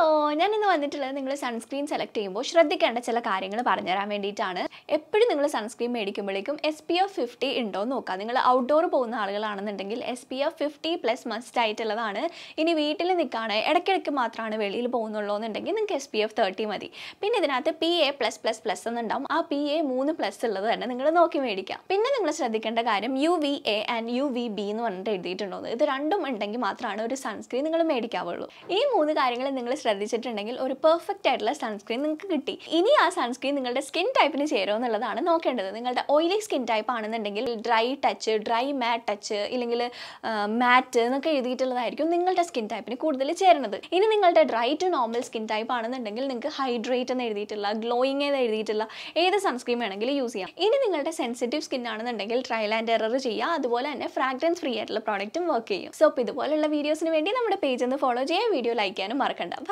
hello ഞാൻ ഇന്ന് വന്നിട്ടുള്ളത് നിങ്ങൾ സൺസ്ക്രീൻ സെലക്ട് ചെയ്യുമ്പോൾ ശ്രദ്ധിക്കേണ്ട ചില കാര്യങ്ങൾ പറഞ്ഞുതരാൻ വേണ്ടിയിട്ടാണ് എപ്പോഴും നിങ്ങൾ സൺസ്ക്രീൻ മേടിക്കുമ്പോഴേക്കും എസ് പി എഫ് ഫിഫ്റ്റി ഉണ്ടോ എന്ന് നോക്കുക നിങ്ങൾ ഔട്ട്ഡോർ പോകുന്ന ആളുകളാണെന്നുണ്ടെങ്കിൽ S P F fifty plus must ആയിട്ടുള്ളതാണ് ഇനി വീട്ടിൽ നിൽക്കുകയാണ് ഇടയ്ക്കിടയ്ക്ക് മാത്രമാണ് വെളിയിൽ പോകുന്നുള്ളൂ എന്നുണ്ടെങ്കിൽ നിങ്ങൾക്ക് എസ് പി എഫ് തേർട്ടി മതി പിന്നെ ഇതിനകത്ത് P A plus plus plus എന്നുണ്ടാവും ആ പി എ മൂന്ന് പ്ലസ് ഉള്ളത് തന്നെ നിങ്ങൾ നോക്കി മേടിക്കാം പിന്നെ നിങ്ങൾ ശ്രദ്ധിക്കേണ്ട കാര്യം U V A and U V B എന്ന് പറഞ്ഞിട്ട് എഴുതിയിട്ടുണ്ടോ ഇത് രണ്ടും ഉണ്ടെങ്കിൽ മാത്രമാണ് ഒരു സൺസ്ക്രീൻ നിങ്ങൾ മേടിക്കാവുള്ളൂ ഈ മൂന്ന് കാര്യങ്ങൾ നിങ്ങൾ ശ്രദ്ധിച്ചിട്ടുണ്ടെങ്കിൽ ഒരു പെർഫെക്റ്റ് ആയിട്ടുള്ള സൺസ്ക്രീൻ നിങ്ങൾക്ക് കിട്ടി ഇനി ആ സൺസ്ക്രീൻ നിങ്ങളുടെ സ്കിൻ ടൈപ്പിന് ചേരുമോ എന്നുള്ളതാണ് നോക്കേണ്ടത് നിങ്ങളുടെ ഓയിലി സ്കിൻ ടൈപ്പ് ആണെന്നുണ്ടെങ്കിൽ dry touch dry matte touch ഇല്ലെങ്കിൽ മാറ്റ് എന്നൊക്കെ എഴുതിയിട്ടുള്ളതായിരിക്കും നിങ്ങളുടെ സ്കിൻ ടൈപ്പിന് കൂടുതൽ ചേരുന്നത് ഇനി നിങ്ങളുടെ dry to normal skin type ആണെന്നുണ്ടെങ്കിൽ നിങ്ങൾക്ക് ഹൈഡ്രേറ്റ് എന്ന് എഴുതിയിട്ടുള്ള ഗ്ലോയിങ് എന്ന് എഴുതിയിട്ടുള്ള ഏത് സൺസ്ക്രീൻ വേണമെങ്കിലും യൂസ് ചെയ്യാം ഇനി നിങ്ങളുടെ സെൻസിറ്റീവ് സ്കിൻ ആണെന്നുണ്ടെങ്കിൽ ട്രയൽ ആൻഡ് എറർ ചെയ്യുക അതുപോലെ തന്നെ ഫ്രാഗ്രൻസ് ഫ്രീ ആയിട്ടുള്ള പ്രോഡക്റ്റും വർക്ക് ചെയ്യും സോ അപ്പോൾ ഇതുപോലുള്ള വീഡിയോസിന് വേണ്ടി നമ്മുടെ പേജ് ഒന്ന് ഫോളോ ചെയ്യുക വീഡിയോ ലൈക്ക് ചെയ്യാനും മറക്കണ്ട